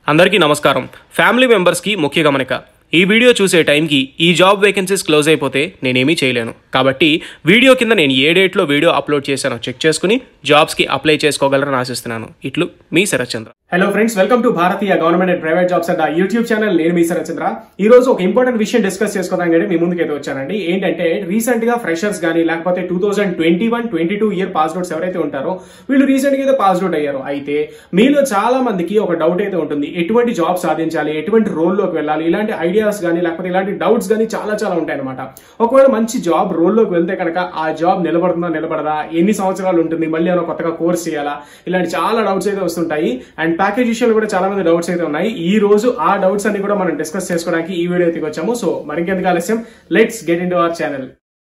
అందరికీ నమస్కారం ఫ్యామిలీ మెంబర్స్కి ముఖ్య గమనిక ఈ వీడియో చూసే టైంకి ఈ జాబ్ వేకెన్సీస్ క్లోజ్ అయిపోతే నేనేమీ చేయలేను కాబట్టి వీడియో కింద నేను ఏ డేట్లో వీడియో అప్లోడ్ చేశానో చెక్ చేసుకుని జాబ్స్కి అప్లై చేసుకోగలరని ఆశిస్తున్నాను ఇట్లు మీ Sharathchandra hello friends welcome to Bharatiya government and private jobs and YouTube channel నేను మీ శరత్చంద్ర ఈ రోజు ఒక ఇంపార్టెంట్ విషయం డిస్కస్ చేసుకోవడానికి మీ ముందుకైతే వచ్చానండి ఏంటంటే రీసెంట్ గా ఫ్రెషర్స్ కానీ లేకపోతే two thousand twenty one twenty two year pass outs ఎవరైతే ఉంటారో వీళ్ళు రీసెంట్ గా అయితే పాస్ అవుట్ అయ్యారు అయితే మీలో చాలా మందికి ఒక డౌట్ అయితే ఉంటుంది ఎటువంటి జాబ్ సాధించాలి ఎటువంటి రోల్లోకి వెళ్ళాలి ఇలాంటి ఐడియాస్ కానీ లేకపోతే ఇలాంటి డౌట్స్ కానీ చాలా చాలా ఉంటాయి అనమాట ఒకవేళ మంచి జాబ్ రోల్లోకి వెళ్తే కనుక ఆ జాబ్ నిలబడుతుందా నిలబడదా ఎన్ని సంవత్సరాలు ఉంటుంది మళ్ళీ ఏమైనా కొత్తగా కోర్స్ చేయాలా ఇలాంటి చాలా డౌట్స్ అయితే వస్తుంటాయి అండ్ ప్యాకేజ్ విషయాలు కూడా చాలా మంది డౌట్స్ అయితే ఉన్నాయి ఈ రోజు ఆ డౌట్స్ అన్ని కూడా మనం డిస్కస్ చేసుకోవడానికి ఈ వీడియో అయితే వచ్చాము సో మరింకెందుకు ఆలస్యం let's get into our channel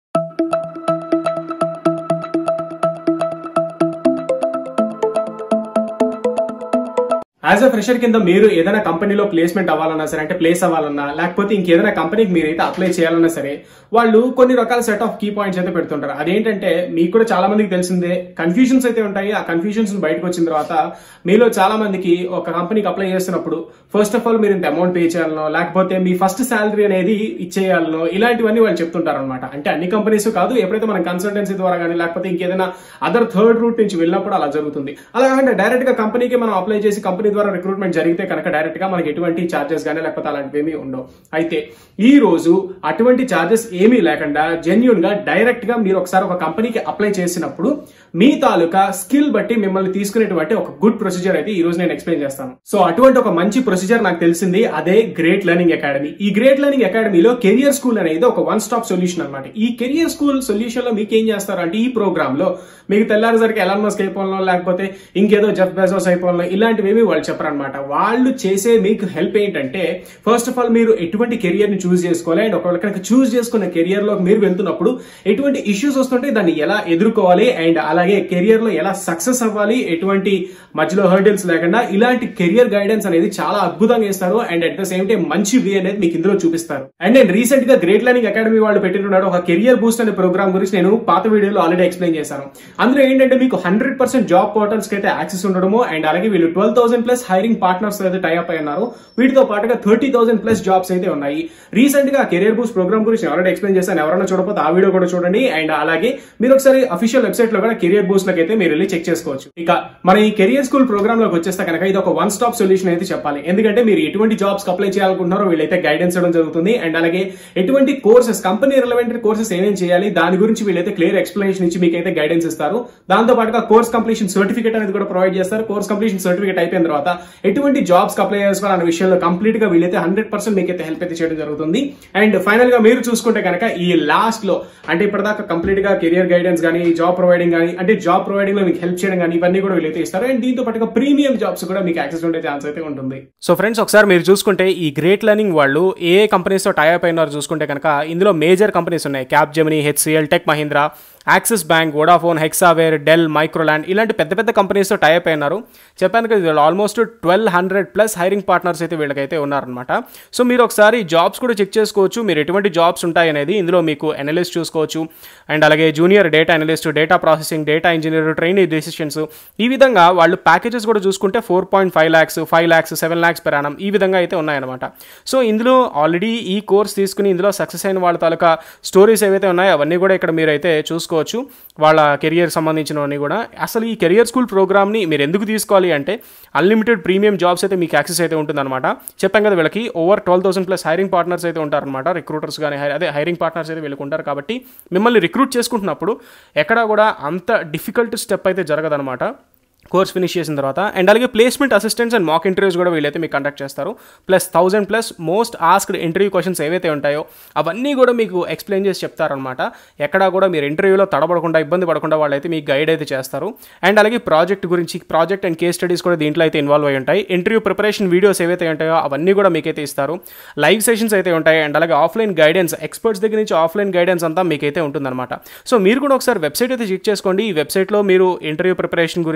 as a fresher కింద మీరు ఏదైనా కంపెనీలో ప్లేస్మెంట్ అవ్వాలన్నా సరే అంటే ప్లేస్ అవ్వాలన్నా లేకపోతే ఇంకేదైనా కంపెనీకి మీరైతే అప్లై చేయాలన్నా సరే వాళ్ళు కొన్ని రకాల సెట్ ఆఫ్ కీ పాయింట్స్ అయితే పెడుతుంటారు అదేంటంటే మీకు కూడా చాలా మందికి తెలిసిందే కన్ఫ్యూజన్స్ అయితే ఉంటాయి ఆ కన్ఫ్యూజన్స్ బయటకు వచ్చిన తర్వాత మీలో చాలా మందికి ఒక కంపెనీకి అప్లై చేస్తున్నప్పుడు ఫస్ట్ ఆఫ్ ఆల్ మీరు ఇంత అమౌంట్ పే చేయాలనో లేకపోతే మీ ఫస్ట్ శాలరీ అనేది ఇచ్చేయాలనో ఇలాంటివన్నీ వాళ్ళు చెప్తుంటారు అనమాట అంటే అన్ని కంపెనీస్ కాదు ఎప్పుడైతే మనం కన్సల్టెన్సీ ద్వారా కానీ లేకపోతే ఇంకేదైనా అదర్ థర్డ్ రూట్ నుంచి వెళ్ళినప్పుడు అలా జరుగుతుంది అలా కాకుండా డైరెక్ట్ గా కంపెనీకి మనం అప్లై చేసి కంపెనీ ద్వారా రిక్రూట్మెంట్ జరిగితే కనుక డైరెక్ట్ గా మనకి ఎటువంటి ఛార్జెస్ కానీ లేకపోతే అలాంటివి ఏమీ ఉండవు అయితే ఈ రోజు అటువంటి ఛార్జెస్ ఏమీ లేకుండా జెన్యున్ గా డైరెక్ట్ గా మీరు ఒకసారి ఒక కంపెనీకి అప్లై చేసినప్పుడు మీ తాలూకా స్కిల్ బట్టి మిమ్మల్ని తీసుకునేటువంటి ఒక గుడ్ ప్రొసీజర్ అయితే ఈ రోజు నేను ఎక్స్ప్లెయిన్ చేస్తాను సో అటువంటి ఒక మంచి ప్రొసీజర్ నాకు తెలిసింది అదే గ్రేట్ లెర్నింగ్ అకాడమీ ఈ గ్రేట్ లెర్నింగ్ అకాడమీలో కెరియర్ స్కూల్ అనేది ఒక వన్ స్టాప్ సొల్యూషన్ అనమాట ఈ కెరియర్ స్కూల్ సొల్యూషన్ లో మీకు ఏం చేస్తారు అంటే ఈ ప్రోగ్రామ్ లో మీకు తెల్లారేసరికి ఎలాన్ మస్క్ అయిపోవాలనో లేకపోతే ఇంకేదో జెఫ్ బెజోస్ అయిపోవాలనో ఇలాంటివి వాళ్ళు చెప్పరనమాట వాళ్ళు చేసే మీకు హెల్ప్ ఏంటంటే ఫస్ట్ ఆఫ్ ఆల్ మీరు ఎటువంటి కెరియర్ ని చూస్ చేసుకోవాలి అండ్ ఒకవేళ కనుక చూస్ చేసుకున్న కెరియర్ లో మీరు వెళ్తున్నప్పుడు ఎటువంటి ఇష్యూస్ వస్తుంటే దాన్ని ఎలా ఎదుర్కోవాలి అండ్ అలాగే కెరియర్ లో ఎలా సక్సెస్ అవ్వాలి ఎటువంటి మధ్యలో హర్డిల్స్ లేకుండా ఇలాంటి కెరియర్ గైడెన్స్ అనేది చాలా అద్భుతంగా ఇస్తారు and at the same time మంచి వే అనేది మీకు ఇందులో చూపిస్తారు అండ్ నేను రీసెంట్ గా గ్రేట్ లెర్నింగ్ అకాడమీ వాళ్ళు పెట్టినాడు ఒక కెరియర్ బూస్ట్ అనే ప్రోగ్రామ్ గురించి నేను పాత వీడియోలో ఆల్రెడీ ఎక్స్ప్లెయిన్ చేశాను అందులో ఏంటంటే మీకు హండ్రెడ్ పర్సెంట్ జాబ్ పోర్టల్స్ కి అయితే యాక్సెస్ ఉండడము అండ్ అలాగే వీళ్ళు twelve thousand plus hiring partners అయితే టైఅప్ అయి ఉన్నారు వీటితో పాటుగా థర్టీ థౌసండ్ ప్లస్ జాబ్స్ అయితే ఉన్నాయి రీసెంట్ గా కెరియర్ బూస్ట్ ప్రోగ్రామ్ గురించి ఆల్రెడీ ఎక్స్ప్లెయిన్ చేశాను ఎవరైనా చూడకపోతే ఆ వీడియో కూడా చూడండి అండ్ అలాగే మీరు ఒకసారి అఫీషియల్ వెబ్సైట్ లో కూడా కెరియర్ బూస్ట్ లోకి అయితే మీరు వెళ్ళి చెక్ చేసుకోవచ్చు ఇక మన ఈ కెరియర్ స్కూల్ ప్రోగ్రామ్ లోకి వచ్చేస్తే కనుక ఇది ఒక వన్ స్టాప్ సొల్యూషన్ అయితే చెప్పాలి ఎందుకంటే మీరు ఎటువంటి జాబ్స్ అప్లై చేయాలనుకుంటున్నారో వీళ్ళైతే గైడెన్స్ ఇవ్వడం జరుగుతుంది అండ్ అలాగే ఎటువంటి కోర్సెస్ కంపెనీ రిలవెంట్ కోర్సెస్ ఏమేం చేయాలి దాని గురించి వీళ్ళైతే క్లియర్ ఎక్స్ప్లెనేషన్ ఇచ్చి మీకైతే గైడెన్స్ ఇస్తారు దాంతో పాటుగా కోర్స్ కంప్లీషన్ సర్టిఫికేట్ అనేది కూడా ప్రొవైడ్ చేస్తారు కోర్స్ కంప్లీషన్ సర్టిఫికేట్ అయిపోయిన తర్వాత ఎటువంటి జాబ్స్ అప్లై చేసుకోవాలన్న విషయంలో కంప్లీట్ గా వీళ్ళైతే హండ్రెడ్ పర్సెంట్ మీకైతే హెల్ప్ అయితే చేయడం జరుగుతుంది అండ్ ఫైనల్ గా మీరు చూసుకుంటే కనుక ఈ లాస్ట్ లో అంటే ఇప్పటిదాకా కంప్లీట్ గా కెరియర్ గైడెన్స్ కానీ జాబ్ ప్రొవైడింగ్ కానీ అంటే జాబ్ ప్రొవైడింగ్ లో మీకు హెల్ప్ చేయడం కానీ ఇవన్నీ కూడా వీళ్ళైతే ఇస్తారు అండ్ దీంతో పాటుగా ప్రీమియం జాబ్స్ కూడా మీకు యాక్సెస్ ఉండే ఛాన్స్ అయితే ఉంటుంది సో ఫ్రెండ్స్ ఒకసారి మీరు చూసుకుంటే ఈ గ్రేట్ లెర్నింగ్ వాళ్ళు ఏ కంపెనీస్తో టైఅప్ అయినారో చూసుకుంటే కనుక ఇందులో మేజర్ కంపెనీస్ ఉన్నాయి Capgemini HCL Tech Mahindra Axis Bank Vodafone Hexaware Dell Microland ఇలాంటి పెద్ద పెద్ద కంపెనీస్తో టైఅప్ అయినారు చెప్పాను కదా వీళ్ళు almost twelve hundred plus hiring partners అయితే వీళ్ళకైతే ఉన్నారనమాట సో మీరు ఒకసారి జాబ్స్ కూడా చెక్ చేసుకోవచ్చు మీరు ఎటువంటి జాబ్స్ ఉంటాయి అనేది ఇందులో మీకు అనలిస్ట్ చూసుకోవచ్చు అండ్ అలాగే junior data analyst data processing data engineer trainee decisions ఈ విధంగా వాళ్ళు ప్యాకేజెస్ కూడా చూసుకుంటే four point five lakhs five lakhs seven lakhs per ఈ విధంగా అయితే ఉన్నాయన్నమాట సో ఇందులో ఆల్రెడీ ఈ కోర్స్ తీసుకుని ఇందులో సక్సెస్ అయిన వాళ్ళ తాలూకా స్టోరీస్ ఏవైతే ఉన్నాయో అవన్నీ కూడా ఇక్కడ మీరు అయితే చూసుకోవచ్చు వాళ్ళ కెరియర్ సంబంధించినవన్నీ కూడా అసలు ఈ కెరియర్ స్కూల్ ప్రోగ్రామ్ని మీరు ఎందుకు తీసుకోవాలి అంటే అన్లిమిటెడ్ ప్రీమియం జాబ్స్ అయితే మీకు యాక్సెస్ అయితే ఉంటుందన్నమాట చెప్పాం కదా వీళ్ళకి over twelve thousand plus hiring partners అయితే ఉంటారనమాట రిక్రూటర్స్ కానీ అదే హైరింగ్ పార్ట్నర్స్ అయితే వీళ్ళకి ఉంటారు కాబట్టి మిమ్మల్ని రిక్రూట్ చేసుకుంటున్నప్పుడు ఎక్కడా కూడా అంత డిఫికల్ట్ స్టెప్ అయితే జరగదనమాట కోర్స్ ఫినిష్ చేసిన తర్వాత అండ్ అలాగే placement assistants and mock interviews కూడా వీళ్ళైతే మీకు కండక్ట్ చేస్తారు plus thousand plus most asked interview questions ఏవైతే ఉంటాయో అవన్నీ కూడా మీకు ఎక్స్ప్లెయిన్ చేసి చెప్తారనమాట ఎక్కడా కూడా మీరు ఇంటర్వ్యూలో తడబడకుండా ఇబ్బంది పడకుండా వాళ్ళైతే మీకు గైడ్ అయితే చేస్తారు అండ్ అలాగే ప్రాజెక్ట్ గురించి ప్రాజెక్ట్ అండ్ కేస్ స్టడీస్ కూడా దీంట్లో అయితే ఇన్వాల్వ్ అయి ఉంటాయి ఇంటర్వ్యూ ప్రిపరేషన్ వీడియోస్ ఏవైతే ఉంటాయో అవన్నీ కూడా మీకైతే ఇస్తారు లైవ్ సెషన్స్ అయితే ఉంటాయి అండ్ అలాగే ఆఫ్లైన్ గైడెన్స్ ఎక్స్పర్ట్స్ దగ్గర నుంచి ఆఫ్లైన్ గైడెన్స్ అంతా మీకైతే ఉంటుందన్నమాట సో మీరు కూడా ఒకసారి వెబ్సైట్ అయితే చెక్ చేసుకోండి ఈ వెబ్సైట్లో మీరు ఇంటర్వ్యూ ప్రిపరేషన్ గురించి అండ్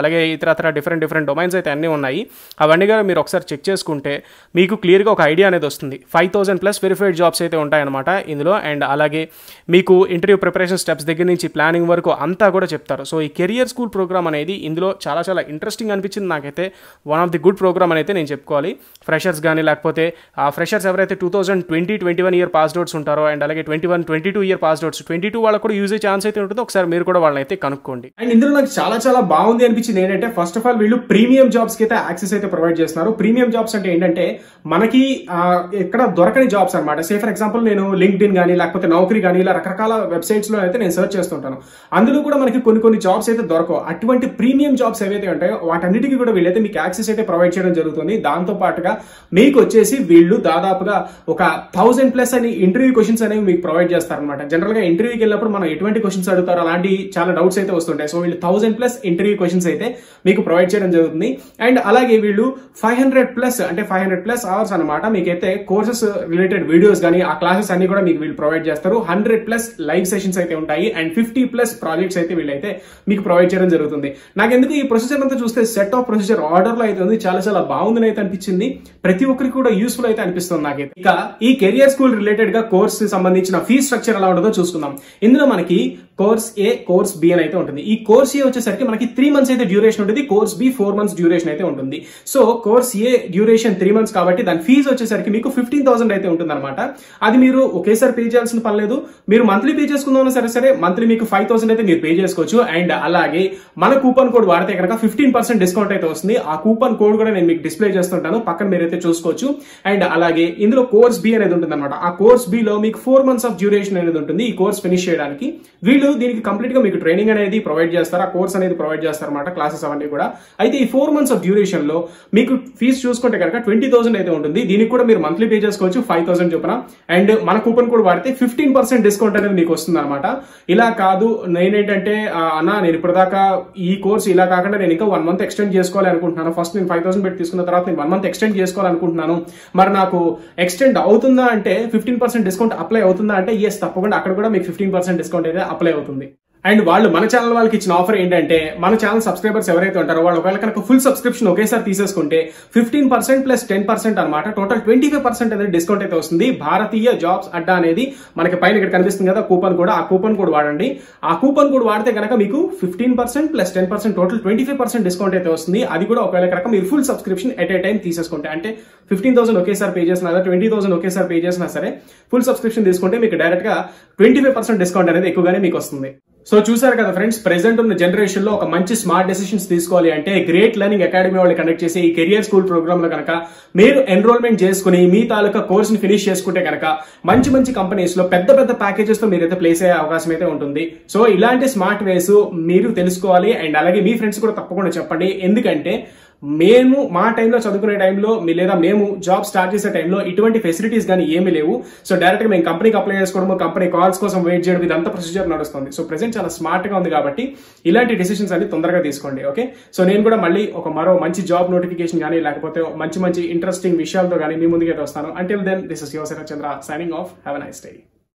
అలాగే ఇతరత్ర డిఫరెంట్ డిఫరెంట్ డొమైన్స్ అయితే అన్నీ ఉన్నాయి అవన్నీ కూడా మీరు ఒకసారి చెక్ చేసుకుంటే మీకు క్లియర్గా ఒక ఐడియా అనేది వస్తుంది five thousand plus verified jobs అయితే ఉంటాయన్నమాట ఇందులో అండ్ అలాగే మీకు ఇంటర్వ్యూ ప్రిపరేషన్ స్టెప్స్ దగ్గర నుంచి ప్లానింగ్ వరకు అంతా కూడా చెప్తారు సో ఈ కెరియర్ స్కూల్ ప్రోగ్రామ్ అనేది ఇందులో చాలా చాలా ఇంట్రెస్టింగ్ అనిపించింది నాకైతే one of the good program అని అయితే నేను చెప్పుకోవాలి ఫ్రెషర్స్ కానీ లేకపోతే ఆ ఫ్రెషర్స్ ఎవరైతే two thousand twenty twenty one year pass outs ఉంటారో అండ్ అలాగే twenty one twenty two year pass outs twenty two వాళ్ళకి కూడా యూజ్ ఛాన్స్ అయితే ఉంటుందో ఒకసారి మీరు కూడా వాళ్ళని అయితే కనుక్కోండి అండ్ ఇందులో నాకు చాలా చాలా బాగుంది అనిపించింది ఏంటంటే ఫస్ట్ ఆఫ్ ఆల్ వీళ్ళు ప్రీమియం జాబ్స్ కి అయితే యాక్సెస్ అయితే ప్రొవైడ్ చేస్తున్నారు ప్రీమియం జాబ్స్ అంటే ఏంటంటే మనకి ఆ, ఎక్కడ దొరకని జాబ్స్ అనమాట సే ఫర్ ఎగ్జాంపుల్ నేను లింక్డ్ ఇన్ కానీ లేకపోతే నౌకరీ కానీ ఇలా రకరకాల వెబ్సైట్స్ లో అయితే నేను సెర్చ్ చేస్తుంటాను అందులో కూడా మనకి కొన్ని కొన్ని జాబ్స్ అయితే దొరకవు అటువంటి ప్రీమియం జాబ్స్ ఏవైతే ఉంటాయో వాటన్నిటికీ కూడా వీళ్ళైతే మీకు యాక్సెస్ అయితే ప్రొవైడ్ చేయడం జరుగుతుంది దాంతో పాటుగా మీకు వచ్చేసి వీళ్ళు దాదాపుగా ఒక థౌసండ్ ప్లస్ అని ఇంటర్వ్యూ క్వశ్చన్స్ అనేవి మీకు ప్రొవైడ్ చేస్తారనమాట జనరల్ గా ఇంటర్వ్యూకి వెళ్ళినప్పుడు మనం ఎటువంటి క్వశ్చన్స్ అడుగుతారు అలాంటి చాలా డౌట్స్ అయితే వస్తుంటాయి సో వీళ్ళు థౌసండ్ ప్లస్ ఇంటర్వ్యూ క్వశ్చన్స్ అయితే మీకు ప్రొవైడ్ చేయడం జరుగుతుంది అండ్ అలాగే వీళ్ళు ఫైవ్ హండ్రెడ్ ప్లస్ అంటే ఫైవ్ హండ్రెడ్ ప్లస్ అవర్స్ అనమాట మీకైతే కోర్సెస్ రిలేటెడ్ వీడియోస్ కానీ ఆ క్లాసెస్ అన్ని కూడా మీకు వీళ్ళు ప్రొవైడ్ చేస్తారు హండ్రెడ్ ప్లస్ లైవ్ సెషన్స్ అయితే ఉంటాయి అండ్ ఫిఫ్టీ ప్లస్ ప్రాజెక్ట్స్ అయితే వీళ్ళైతే మీకు ప్రొవైడ్ చేయడం జరుగుతుంది నాకెందుకు ఈ ప్రొసీజర్ అంతా చూస్తే సెట్ ఆఫ్ ప్రొసీజర్ ఆర్డర్ లో అయితే ఉంది చాలా చాలా బాగుందని అయితే అనిపించింది ప్రతి ఒక్కరికి కూడా యూస్ఫుల్ అయితే అనిపిస్తుంది నాకైతే ఇక ఈ కెరియర్ స్కూల్ రిలేటెడ్ గా కోర్స్ సంబంధించిన ఫీ స్ట్రక్చర్ ఎలా ఉంటుందో చూసుకుందాం ఇందులో మనకి కోర్స్ ఏ కోర్స్ బి అని అయితే ఉంటుంది ఈ కోర్స్ ఏ వచ్చేసరికి మనకి త్రీ మంత్స్ అయితే డ్యూరేషన్ ఉంటుంది course B four months duration అయితే ఉంటుంది so course A duration three months కాబట్టి దాని ఫీజు వచ్చేసరికి మీకు ఫిఫ్టీన్ థౌసండ్ అయితే ఉంటుంది అనమాట అది మీరు ఒకేసారి పే చేయాల్సిన పని లేదు మీరు మంత్లీ పే చేసుకుందాం సరే సరే మంత్లీ మీకు ఫైవ్ థౌసండ్ అయితే మీరు పే చేసుకోవచ్చు అండ్ అలాగే మన కూపన్ కోడ్ వాడితే కనుక ఫిఫ్టీన్ పర్సెంట్ డిస్కౌంట్ అయితే వస్తుంది ఆ కూపన్ కోడ్ కూడా నేను మీకు డిస్ప్లే చేస్తుంటాను పక్కన మీరైతే చూసుకోవచ్చు అండ్ అలాగే ఇందులో కోర్స్ బి అనేది ఉంటుంది అనమాట ఆ కోర్స్ బి లో మీకు ఫోర్ మంత్స్ ఆఫ్ డ్యూరేషన్ అనేది ఉంటుంది ఈ కోర్స్ ఫినిష్ చేయడానికి వీళ్ళు దీనికి కంప్లీట్ గా మీకు ట్రైనింగ్ అనేది ప్రొవైడ్ చేస్తారు ఆ కోర్స్ అనేది ప్రొవైడ్ చేస్తారు అనమాట క్లాసెస్ అవన్నీ కూడా అయితే ఈ ఫోర్ మంత్స్ ఆఫ్ డ్యూరేషన్ లో మీకు ఫీజు చూసుకుంటే కనుక ట్వంటీ థౌసండ్ అయితే ఉంటుంది దీనికి కూడా మీరు మంత్లీ పే చేసుకోవచ్చు ఫైవ్ థౌసండ్ చొప్పున అండ్ మన కూపన్ కోడ్ వాడితే ఫిఫ్టీన్ పర్సెంట్ డిస్కౌంట్ అనేది మీకు వస్తుంది అనమాట ఇలా కాదు నేనేంటంటే ఆ, అన్న నేను ఇప్పటిదాకా ఈ కోర్స్ ఇలా కాకుండా నేను ఇంకా వన్ మంత్ ఎక్స్టెండ్ చేసుకోవాలి అనుకుంటున్నాను ఫస్ట్ నేను ఫైవ్ థౌసండ్ పెట్టి తీసుకున్న తర్వాత నేను వన్ మంత్ ఎక్స్టెండ్ చేసుకోవాలనుకుంటున్నాను మరి నాకు ఎక్స్టెండ్ అవుతుందా అంటే ఫిఫ్టీన్ పర్సెంట్ డిస్కౌంట్ అప్లై అవుతుందా అంటే ఎస్ తప్పకుండా అక్కడ కూడా మీకు ఫిఫ్టీన్ పర్సెంట్ డిస్కౌంట్ అయితే అప్లై అవుతుంది అండ్ వాళ్ళు మన ఛానల్ వాళ్ళకి ఇచ్చిన ఆఫర్ ఏంటంటే మన ఛానల్ సబ్స్క్రైబర్స్ ఎవరైతే ఉంటారో వాళ్ళు ఒకవేళ కనుక ఫుల్ సబ్స్క్రిప్షన్ ఒకేసారి తీసేసుకుంటే fifteen percent plus ten percent అనమాట టోటల్ ట్వంటీ ఫైవ్ పర్సెంట్ అనేది డిస్కౌంట్ అయితే వస్తుంది భారతీయ జాబ్స్ అడ్డా అనేది మనకి పైన ఇక్కడ కనిపిస్తుంది కదా కూపన్ కూడా ఆ కూపన్ కోడ్ వాడండి ఆ కూపన్ కోడ్ వాడితే కనుక మీకు fifteen percent plus ten percent total twenty five percent discount అయితే వస్తుంది అది కూడా ఒకవేళ కనుక మీరు full subscription at a time తీసేసుకుంటే అంటే ఫిఫ్టీన్ థౌసండ్ ఒకేసారి పే చేసినా ట్వంటీ థౌసండ్ ఒకేసారి పే చేసినా సరే ఫుల్ సబ్స్క్రిప్షన్ తీసుకుంటే మీకు డైరెక్ట్ గా ట్వంటీ ఫైవ్ పర్సెంట్ డిస్కౌంట్ అనేది ఎక్కువగానే మీకు వస్తుంది సో చూసారు కదా ఫ్రెండ్స్ ప్రెసెంట్ ఉన్న జనరేషన్ లో ఒక మంచి స్మార్ట్ డెసిషన్స్ తీసుకోవాలి అంటే గ్రేట్ లెర్నింగ్ అకాడమీ వాళ్ళు కండక్ట్ చేసే ఈ కెరియర్ స్కూల్ ప్రోగ్రామ్ లో కనుక మీరు ఎన్రోల్మెంట్ చేసుకుని మీ తాలూకా కోర్స్ ని ఫినిష్ చేసుకుంటే కనుక మంచి మంచి కంపెనీస్ లో పెద్ద పెద్ద ప్యాకేజెస్ తో మీరైతే ప్లేస్ అయ్యే అవకాశం అయితే ఉంటుంది సో ఇలాంటి స్మార్ట్ వేస్ మీరు తెలుసుకోవాలి అండ్ అలాగే మీ ఫ్రెండ్స్ కూడా తప్పకుండా చెప్పండి ఎందుకంటే మేము మా టైంలో చదువుకునే టైంలో మీ లేదా మేము జాబ్ స్టార్ట్ చేసే టైంలో ఇటువంటి ఫెసిలిటీస్ కానీ ఏమీ లేవు సో డైరెక్ట్ గా మేము కంపెనీకి అప్లై చేసుకోవడం కంపెనీ కాల్స్ కోసం వెయిట్ చేయడం ఇదంతా ప్రొసీజర్ నడుస్తుంది సో ప్రెసెంట్ చాలా స్మార్ట్ గా ఉంది కాబట్టి ఇలాంటి డిసిషన్స్ అన్ని తొందరగా తీసుకోండి ఓకే సో నేను కూడా మళ్ళీ ఒక మరో మంచి జాబ్ నోటిఫికేషన్ కానీ లేకపోతే మంచి మంచి ఇంట్రెస్టింగ్ విషయాలతో కానీ మీ ముందుకైతే వస్తాను until then this is your Chandra signing off have nice day